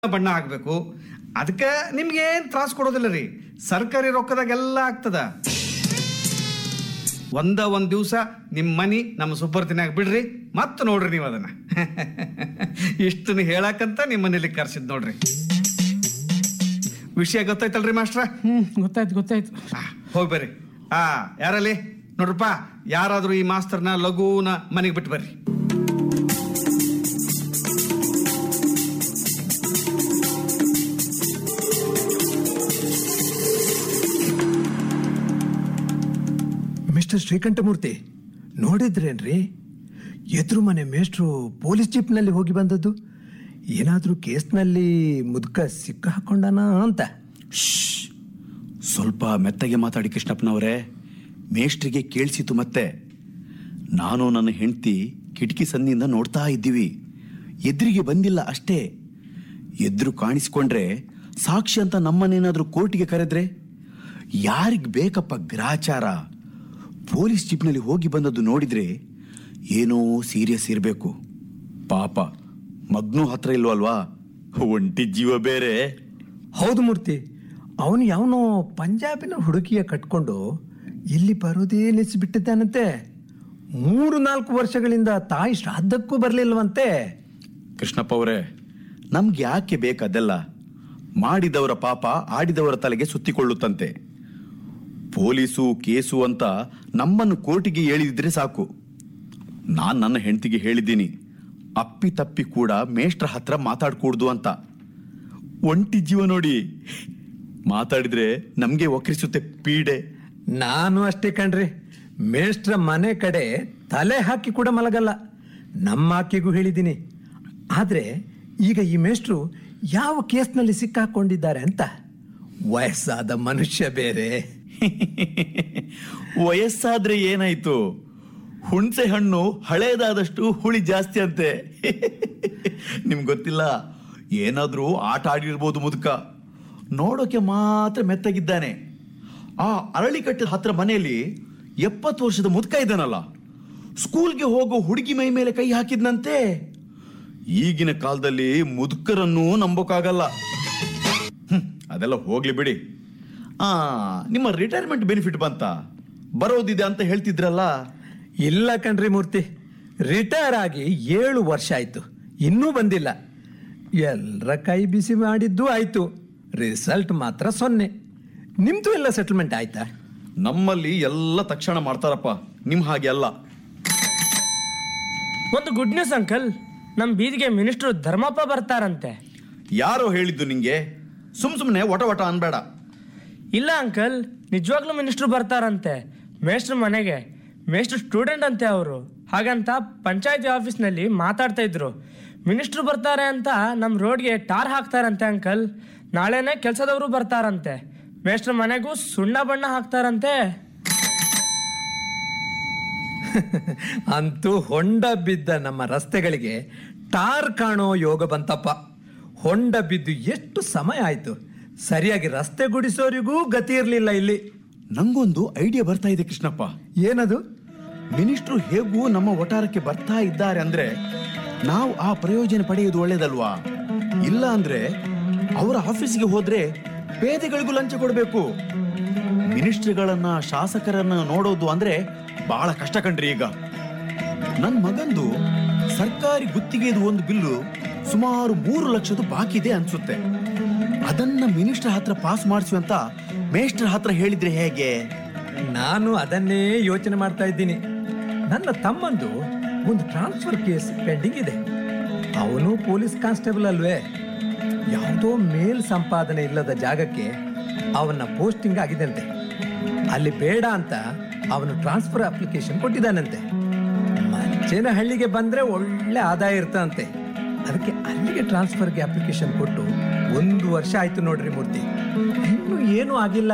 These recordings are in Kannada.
ಬಣ್ಣ ಹಾಕ್ಬೇಕು ಅದಕ್ಕೆ ನಿಮ್ಗೆ ಏನ್ ತ್ರಾಸ ಕೊಡೋದಿಲ್ಲ ರೀ ಸರ್ಕಾರಿ ರೊಕ್ಕದಾಗೆಲ್ಲ ಆಗ್ತದ ಒಂದ ಒಂದ್ ದಿವಸ ನಿಮ್ಮ ಮನಿ ನಮ್ಮ ಸುಬ್ಬರ್ತಿನಾಗ ಬಿಡ್ರಿ ಮತ್ತೆ ನೋಡ್ರಿ ನೀವು ಅದನ್ನ ಇಷ್ಟನ್ನ ಹೇಳಕ್ಕಂತ ನಿಮ್ಮ ಮನೇಲಿ ಕರ್ಸಿದ್ ನೋಡ್ರಿ ವಿಷಯ ಗೊತ್ತಾಯ್ತಲ್ರಿ ಮಾಸ್ಟ್ರ ಹ್ಮ್ ಗೊತ್ತಾಯ್ತು ಗೊತ್ತಾಯ್ತು ಹೋಗಿ ಬರ್ರಿ ಹಾ ಯಾರಲ್ಲಿ ನೋಡ್ರಪ್ಪ ಯಾರಾದ್ರೂ ಈ ಮಾಸ್ತರ್ನ ಲಘುನ ಮನೆಗೆ ಬಿಟ್ಟು ಬರ್ರಿ ಮಿಸ್ಟರ್ ಶ್ರೀಕಂಠಮೂರ್ತಿ ನೋಡಿದ್ರೇನ್ರಿ ಎದುರು ಮನೆ ಮೇಷ್ಟ್ರು ಪೊಲೀಸ್ ಜೀಪ್ನಲ್ಲಿ ಹೋಗಿ ಬಂದದ್ದು ಏನಾದರೂ ಕೇಸ್ನಲ್ಲಿ ಮುದುಕ ಸಿಕ್ಕ ಹಾಕೊಂಡನ ಅಂತ ಸ್ವಲ್ಪ ಮೆತ್ತಗೆ ಮಾತಾಡಿ ಕೃಷ್ಣಪ್ಪನವರೇ ಮೇಷ್ಟ್ರಿಗೆ ಕೇಳಿಸಿತು ಮತ್ತೆ ನಾನು ನನ್ನ ಹೆಂಡತಿ ಕಿಟಕಿ ಸಂದಿಯಿಂದ ನೋಡ್ತಾ ಇದ್ದೀವಿ ಎದುರಿಗೆ ಬಂದಿಲ್ಲ ಅಷ್ಟೇ ಎದುರು ಕಾಣಿಸ್ಕೊಂಡ್ರೆ ಸಾಕ್ಷಿ ಅಂತ ನಮ್ಮನ್ನೇನಾದ್ರೂ ಕೋರ್ಟಿಗೆ ಕರೆದ್ರೆ ಯಾರಿಗ್ ಬೇಕಪ್ಪ ಗ್ರಾಚಾರ ಪೊಲೀಸ್ ಜೀಪ್ನಲ್ಲಿ ಹೋಗಿ ಬಂದದ್ದು ನೋಡಿದ್ರೆ ಏನೋ ಸೀರಿಯಸ್ ಇರಬೇಕು ಪಾಪ ಮಗ್ನೂ ಹತ್ರ ಇಲ್ವಲ್ವಾ ಒಂಟಿ ಜೀವ ಬೇರೆ ಹೌದು ಮೂರ್ತಿ ಅವನು ಯಾವನೋ ಪಂಜಾಬಿನ ಹುಡುಗಿಯ ಕಟ್ಕೊಂಡು ಇಲ್ಲಿ ಬರೋದೇ ನಿಲ್ಲಿಸಿಬಿಟ್ಟಿದ್ದಾನಂತೆ ಮೂರು ನಾಲ್ಕು ವರ್ಷಗಳಿಂದ ತಾಯಿ ಶ್ರಾದ್ದಕ್ಕೂ ಬರಲಿಲ್ವಂತೆ ಕೃಷ್ಣಪ್ಪ ಅವರೇ ನಮ್ಗೆ ಯಾಕೆ ಬೇಕದೆಲ್ಲ ಮಾಡಿದವರ ಪಾಪ ಆಡಿದವರ ತಲೆಗೆ ಸುತ್ತಿಕೊಳ್ಳುತ್ತಂತೆ ಪೊಲೀಸು ಕೇಸು ಅಂತ ನಮ್ಮನ್ನು ಕೋರ್ಟಿಗೆ ಹೇಳಿದ್ರೆ ಸಾಕು ನಾನ್ ನನ್ನ ಹೆಂಡತಿಗೆ ಹೇಳಿದ್ದೀನಿ ಅಪ್ಪಿ ತಪ್ಪಿ ಕೂಡ ಮೇಷ್ಟ್ರ ಹತ್ರ ಮಾತಾಡ್ಕೂಡ್ದು ಅಂತ ಒಂಟಿ ಜೀವ ನೋಡಿ ಮಾತಾಡಿದ್ರೆ ನಮ್ಗೆ ಒಕ್ಕರಿಸುತ್ತೆ ಪೀಡೆ ನಾನು ಅಷ್ಟೇ ಕಣ್ರಿ ಮೇಷ್ಟ್ರ ಮನೆ ಕಡೆ ತಲೆ ಹಾಕಿ ಕೂಡ ಮಲಗಲ್ಲ ನಮ್ಮ ಆಕೆಗೂ ಹೇಳಿದ್ದೀನಿ ಆದರೆ ಈಗ ಈ ಮೇಷ್ಟ್ರು ಯಾವ ಕೇಸ್ನಲ್ಲಿ ಸಿಕ್ಕಾಕೊಂಡಿದ್ದಾರೆ ಅಂತ ವಯಸ್ಸಾದ ಮನುಷ್ಯ ಬೇರೆ ವಯಸ್ಸಾದ್ರೆ ಏನಾಯ್ತು ಹುಣಸೆ ಹಣ್ಣು ಹಳೇದಾದಷ್ಟು ಹುಳಿ ಜಾಸ್ತಿ ಅಂತೆ ನಿಮ್ಗೆ ಗೊತ್ತಿಲ್ಲ ಏನಾದ್ರೂ ಆಟ ಆಡಿರ್ಬೋದು ಮುದುಕ ನೋಡೋಕೆ ಮಾತ್ರ ಮೆತ್ತಗಿದ್ದಾನೆ ಆ ಅರಳಿಕಟ್ಟೆ ಹತ್ರ ಮನೆಯಲ್ಲಿ ಎಪ್ಪತ್ತು ವರ್ಷದ ಮುದುಕ ಇದ್ದಾನಲ್ಲ ಸ್ಕೂಲ್ಗೆ ಹೋಗೋ ಹುಡುಗಿ ಮೈ ಮೇಲೆ ಕೈ ಹಾಕಿದ್ನಂತೆ ಈಗಿನ ಕಾಲದಲ್ಲಿ ಮುದುಕರನ್ನು ನಂಬೋಕ್ಕಾಗಲ್ಲ ಹ್ಮ್, ಅದೆಲ್ಲ ಹೋಗ್ಲಿ ಬಿಡಿ ಆ ನಿಮ್ಮ ರಿಟೈರ್ಮೆಂಟ್ ಬೆನಿಫಿಟ್ ಬಂತ ಬರೋದಿದೆ ಅಂತ ಹೇಳ್ತಿದ್ರಲ್ಲ ಇಲ್ಲ ಕಣ್ರಿ ಮೂರ್ತಿ ರಿಟೈರ್ ಆಗಿ ಏಳು ವರ್ಷ ಆಯ್ತು ಇನ್ನೂ ಬಂದಿಲ್ಲ ಎಲ್ಲರ ಕೈ ಬಿಸಿ ಮಾಡಿದ್ದು ಆಯ್ತು ರಿಸಲ್ಟ್ ಮಾತ್ರ ಸೊನ್ನೆ ನಿಮ್ದು ಎಲ್ಲ ಸೆಟಲ್ಮೆಂಟ್ ಆಯ್ತಾ ನಮ್ಮಲ್ಲಿ ಎಲ್ಲ ತಕ್ಷಣ ಮಾಡ್ತಾರಪ್ಪ ನಿಮ್ ಹಾಗೆ ಅಲ್ಲ ಒಂದು ಗುಡ್ ನ್ಯೂಸ್ ಅಂಕಲ್ ನಮ್ಮ ಬೀದಿಗೆ ಮಿನಿಸ್ಟ್ರು ಧರ್ಮಪ್ಪ ಬರ್ತಾರಂತೆ ಯಾರೋ ಹೇಳಿದ್ದು ನಿಂಗೆ ಸುಮ್ ಸುಮ್ನೆ ಒಟ ಒಟ ಅನ್ಬೇಡ ಇಲ್ಲ ಅಂಕಲ್ ನಿಜವಾಗ್ಲೂ ಮಿನಿಸ್ಟ್ರು ಬರ್ತಾರಂತೆ ಮೇಷ್ಟ್ರ ಮನೆಗೆ ಮೇಷ್ಟ್ರು ಸ್ಟೂಡೆಂಟ್ ಅಂತೆ ಅವರು ಹಾಗಂತ ಪಂಚಾಯತಿ ಆಫೀಸ್ನಲ್ಲಿ ಮಾತಾಡ್ತಾ ಇದ್ರು ಮಿನಿಸ್ಟ್ರು ಬರ್ತಾರೆ ಅಂತ ನಮ್ಮ ರೋಡ್ಗೆ ಟಾರ್ ಹಾಕ್ತಾರಂತೆ ಅಂಕಲ್ ನಾಳೆನೇ ಕೆಲಸದವರು ಬರ್ತಾರಂತೆ ಮೇಷ್ಟ್ರ ಮನೆಗೂ ಸುಣ್ಣ ಬಣ್ಣ ಹಾಕ್ತಾರಂತೆ ಅಂತೂ ಹೊಂಡ ಬಿದ್ದ ನಮ್ಮ ರಸ್ತೆಗಳಿಗೆ ಟಾರ್ ಕಾಣೋ ಯೋಗ ಬಂತಪ್ಪ ಹೊಂಡ ಬಿದ್ದು ಎಷ್ಟು ಸಮಯ ಆಯ್ತು ಸರಿಯಾಗಿ ರಸ್ತೆ ಗುಡಿಸೋರಿಗೂ ಗತಿ ಇರಲಿಲ್ಲ ಇಲ್ಲಿ ನಂಗೊಂದು ಐಡಿಯಾ ಬರ್ತಾ ಇದೆ ಕೃಷ್ಣಪ್ಪ ಏನದು ಮಿನಿಸ್ಟ್ರು ಹೇಗೂ ನಮ್ಮ ಒಟಾರಕ್ಕೆ ಬರ್ತಾ ಇದ್ದಾರೆ ಅಂದ್ರೆ ನಾವು ಆ ಪ್ರಯೋಜನ ಪಡೆಯೋದು ಒಳ್ಳೇದಲ್ವಾ ಇಲ್ಲ ಅಂದ್ರೆ ಅವರ ಆಫೀಸ್ಗೆ ಹೋದ್ರೆ ಪೇದೆಗಳಿಗೂ ಲಂಚ ಕೊಡಬೇಕು ಮಿನಿಸ್ಟ್ರಿಗಳನ್ನ ಶಾಸಕರನ್ನ ನೋಡೋದು ಅಂದ್ರೆ ಬಹಳ ಕಷ್ಟ ಕಂಡ್ರಿ ಈಗ ನನ್ನ ಮಗಂದು ಸರ್ಕಾರಿ ಗುತ್ತಿಗೆದು ಒಂದು ಬಿಲ್ಲು ಸುಮಾರು ಮೂರು ಲಕ್ಷದ ಬಾಕಿ ಇದೆ ಅನ್ಸುತ್ತೆ ಅದನ್ನ ಮಿನಿಸ್ಟರ್ ಹತ್ರ ಪಾಸ್ ಮಾಡಿಸಿ ಅಂತ ಮೇಸ್ಟರ್ ಹತ್ರ ಹೇಳಿದ್ರೆ ಹೇಗೆ ನಾನು ಅದನ್ನೇ ಯೋಚನೆ ಮಾಡ್ತಾ ಇದ್ದೀನಿ ನನ್ನ ತಮ್ಮಂದು ಒಂದು ಟ್ರಾನ್ಸ್ಫರ್ ಕೇಸ್ ಪೆಂಡಿಂಗ್ ಇದೆ ಅವನು ಪೊಲೀಸ್ ಕಾನ್ಸ್ಟೇಬಲ್ ಅಲ್ವೇ ಯಾವುದೋ ಮೇಲ್ ಸಂಪಾದನೆ ಇಲ್ಲದ ಜಾಗಕ್ಕೆ ಅವನ ಪೋಸ್ಟಿಂಗ್ ಆಗಿದಂತೆ ಅಲ್ಲಿ ಬೇಡ ಅಂತ ಅವನು ಟ್ರಾನ್ಸ್ಫರ್ ಅಪ್ಲಿಕೇಶನ್ ಕೊಟ್ಟಿದ್ದಾನಂತೆ ಮಂಚೇನಹಳ್ಳಿಗೆ ಬಂದ್ರೆ ಒಳ್ಳೆ ಆದಾಯ ಇರ್ತಂತೆ ಅದಕ್ಕೆ ಅಲ್ಲಿಗೆ ಟ್ರಾನ್ಸ್ಫರ್ಗೆ ಅಪ್ಲಿಕೇಶನ್ ಕೊಟ್ಟು ಒಂದು ವರ್ಷ ಆಯ್ತು ನೋಡ್ರಿ ಮೂರ್ತಿ ಇನ್ನೂ ಏನೂ ಆಗಿಲ್ಲ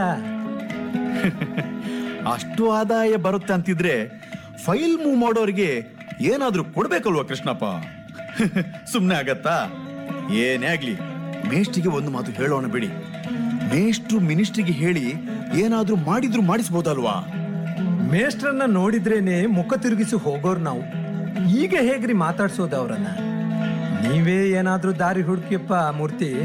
ಅಷ್ಟು ಆದಾಯ ಬರುತ್ತೆ ಅಂತಿದ್ರೆ ಫೈಲ್ ಮೂವ್ ಮಾಡೋರಿಗೆ ಏನಾದ್ರೂ ಕೊಡ್ಬೇಕಲ್ವಾ ಕೃಷ್ಣಪ್ಪ ಸುಮ್ಮನೆ ಆಗತ್ತಾ ಏನೇ ಆಗ್ಲಿ ಮೇಷ್ಟ್ರಿಗೆ ಒಂದು ಮಾತು ಹೇಳೋಣ ಬಿಡಿ ಮೇಷ್ಟ್ರು ಮಿನಿಸ್ಟ್ರಿಗೆ ಹೇಳಿ ಏನಾದ್ರೂ ಮಾಡಿದ್ರು ಮಾಡಿಸ್ಬೋದಲ್ವಾ ಮೇಷ್ಟ್ರನ್ನ ನೋಡಿದ್ರೇನೆ ಮುಖ ತಿರುಗಿಸಿ ಹೋಗೋರು ನಾವು ಈಗ ಹೇಗ್ರಿ ಮಾತಾಡ್ಸೋದು ಅವರನ್ನ ನೀವೇ ಏನಾದ್ರೂ ದಾರಿ ಹುಡುಕಿಯಪ್ಪ ಮೂರ್ತಿ